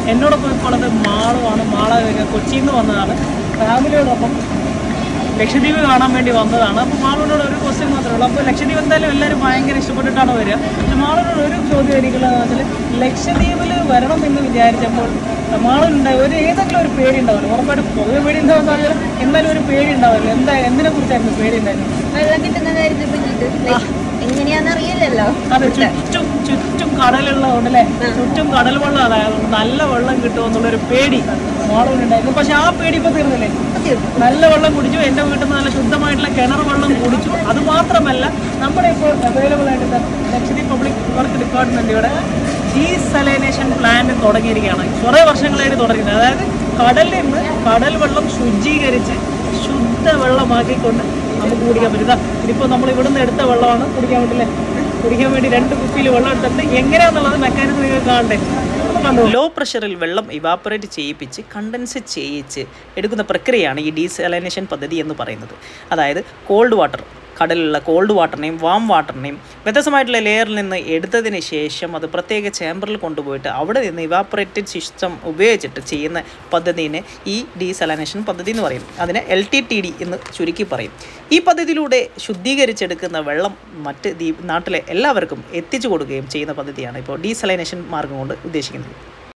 എന്നോടൊപ്പം ഇപ്പോൾ ഉള്ളത് മാളുമാണ് മാള കൊച്ചിയിൽ നിന്ന് വന്നതാണ് ഫാമിലിയോടൊപ്പം ലക്ഷദ്വീപ് കാണാൻ വേണ്ടി വന്നതാണ് അപ്പോൾ മാളോട് ഒരു ക്വസ്റ്റ്യൻ മാത്രമേ ഉള്ളൂ അപ്പോൾ ലക്ഷദ്വീപ് എന്തായാലും എല്ലാവരും ഭയങ്കര ഇഷ്ടപ്പെട്ടിട്ടാണ് വരിക പക്ഷെ മാളോട് ഒരു ചോദ്യം എനിക്കുള്ളതെന്ന് വെച്ചാൽ ലക്ഷദ്വീപിൽ വരണം എന്ന് വിചാരിച്ചപ്പോൾ മാളിലുണ്ടായി ഒരു ഏതെങ്കിലും ഒരു പേടി ഉണ്ടാവില്ല ഉറപ്പായിട്ടും പൊതുവെ പേടി ഉണ്ടാവുമെന്ന് പറഞ്ഞാൽ എന്നാലും ഒരു പേടി ഉണ്ടാവില്ല എന്താ എന്തിനെ കുറിച്ചായിരുന്നു പേടി ഉണ്ടായിരുന്നത് വെള്ളം കിട്ടുന്ന കാര്യത്തെ പറ്റിയിട്ട് like എങ്ങനെയാന്ന് അറിയില്ലല്ലോ അതെ ചുറ്റും ചുറ്റും കടലുള്ളതുകൊണ്ട് അല്ലേ ചുറ്റും കടൽ വെള്ളം അതായത് നല്ല വെള്ളം കിട്ടുമെന്നുള്ളൊരു പേടി മോളുണ്ടായിരുന്നു പക്ഷെ ആ പേടി ഇപ്പൊ തീർന്നില്ലേ നല്ല വെള്ളം കുടിച്ചു എൻ്റെ വീട്ടിൽ നിന്ന് നല്ല ശുദ്ധമായിട്ടുള്ള കിണർ വെള്ളം കുടിച്ചു അത് മാത്രമല്ല നമ്മുടെ ഇപ്പോൾ അവൈലബിൾ ആയിട്ട് ലക്ഷദ്വീപ് പബ്ലിക് വർക്ക് ഡിപ്പാർട്ട്മെന്റ് ഇവിടെ ഡീസലൈനേഷൻ പ്ലാന്റ് തുടങ്ങിയിരിക്കുകയാണ് കുറേ വർഷങ്ങളായിട്ട് തുടങ്ങിയത് അതായത് കടലിൽ നിന്ന് കടൽ വെള്ളം ശുചീകരിച്ച് ശുദ്ധ വെള്ളമാക്കിക്കൊണ്ട് നമുക്ക് കുടിക്കാൻ പറ്റും ഇതാ ഇതിപ്പോൾ നമ്മൾ ഇവിടുന്ന് എടുത്ത വെള്ളമാണ് കുടിക്കാൻ വേണ്ടിയില്ലേ കുടിക്കാൻ വേണ്ടി രണ്ട് കുപ്പിയിൽ വെള്ളം എടുത്തിട്ട് എങ്ങനെയാണെന്നുള്ളത് മെക്കാനിസം നിങ്ങൾക്ക് കാണണ്ടേ കണ്ടോ ലോ പ്രഷറിൽ വെള്ളം ഇവാപ്പറേറ്റ് ചെയ്യിപ്പിച്ച് കണ്ടൻസ് ചെയ്യിച്ച് എടുക്കുന്ന പ്രക്രിയയാണ് ഈ ഡീസലൈനേഷൻ പദ്ധതി എന്ന് പറയുന്നത് അതായത് കോൾഡ് വാട്ടർ കടലിലുള്ള കോൾഡ് വാട്ടറിനെയും വാം വാട്ടറിനെയും വ്യത്യസ്തമായിട്ടുള്ള ലെയറിൽ നിന്ന് എടുത്തതിന് ശേഷം അത് പ്രത്യേക ചേമ്പറിൽ കൊണ്ടുപോയിട്ട് അവിടെ നിന്ന് ഇവാപ്പറേറ്റഡ് സിസ്റ്റം ഉപയോഗിച്ചിട്ട് ചെയ്യുന്ന പദ്ധതിനെ ഈ ഡീസലൈനേഷൻ പദ്ധതി എന്ന് പറയും അതിനെ എൽ ടി ടി ഡി എന്ന് ചുരുക്കി പറയും ഈ പദ്ധതിയിലൂടെ ശുദ്ധീകരിച്ചെടുക്കുന്ന വെള്ളം മറ്റ് ദ്വീപ് നാട്ടിലെ എല്ലാവർക്കും എത്തിച്ചു കൊടുക്കുകയും ചെയ്യുന്ന പദ്ധതിയാണ് ഇപ്പോൾ ഡീസലൈനേഷൻ മാർഗം കൊണ്ട് ഉദ്ദേശിക്കുന്നത്